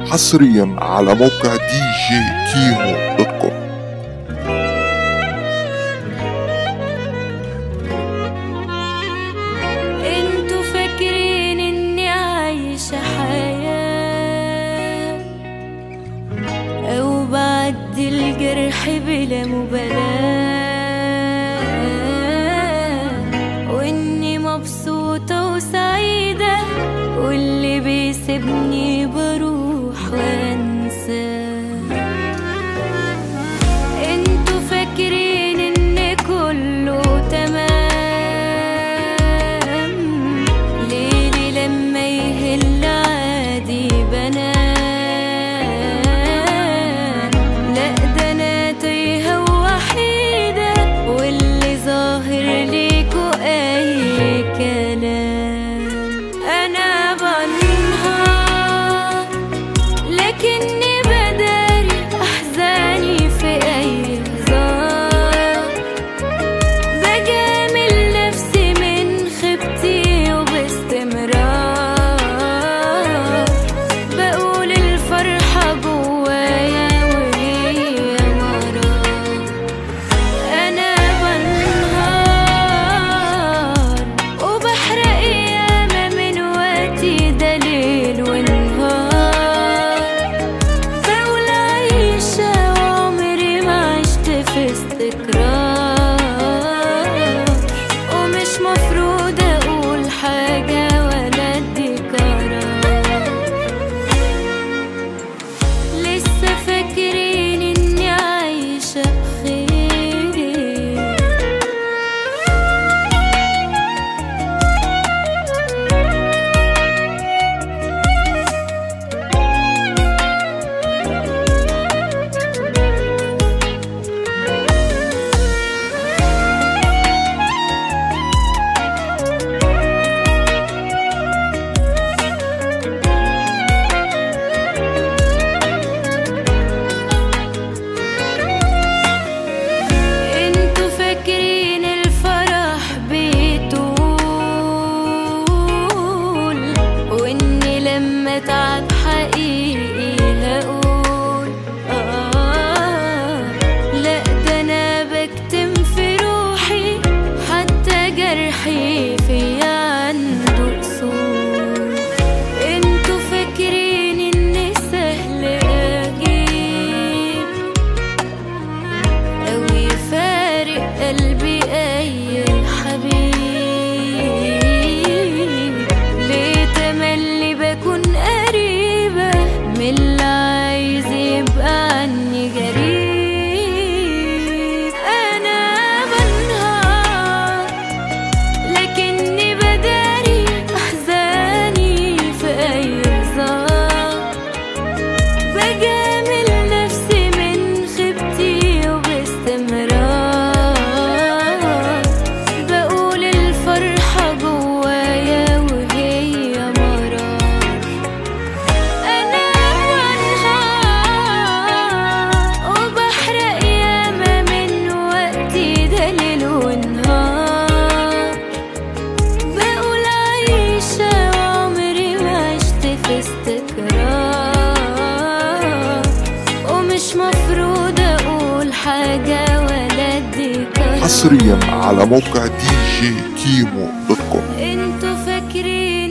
حصريا على موقع دي جي كيمو دوت كوم انتوا فاكرين اني عايشة حياة او بعدي الجرح بلا مبالاة واني مبسوطة وسعيدة واللي بيسيبني بروح وانساه انتوا فاكرين ان كله تمام ليلي لما يهل عادي بنام لا ده انا تايهة وحيدة واللي ظاهر ليكوا اي كلام انا بنهار لكني بداري احزاني في اي هزار بجامل نفسي من خيبتي وباستمرار بقول الفرحة جوايا وهي مرار انا بنهار وبحرق ياما من وقتي ده ليل ونهار بقول عايشة وعمري ما عشت في استقرار ومش مفروض اقول حاجة ولا ادي قرار لسه فاكرين اني عايشة بخير انتوا فاكرين الفرح بيطول واني لما تعب حقيقي هقول اه لا ده انا بكتم في روحي حتى جرحي في عنده اصول انتوا فاكرين ان سهل اجيب أو يفارق قلبي أي حبيب ليه تملي بكون قريبة من اللي عايز يبقى عني قريب أنا بنهار لكني بداري أحزاني في أي هزار بجامل نفسي من خيبتي وباستمرار بقول الفرحة جوايا وهي مرار أنا بنهار وبحرق ياما من وقتي ده ليل ونهار بقول عايشة وعمري ما عشت في استقرار ومش مفروض أقول حاجة ولا أدي قرار حصريا على موقع دي جي كيمو دوت كوم انتوا فاكرين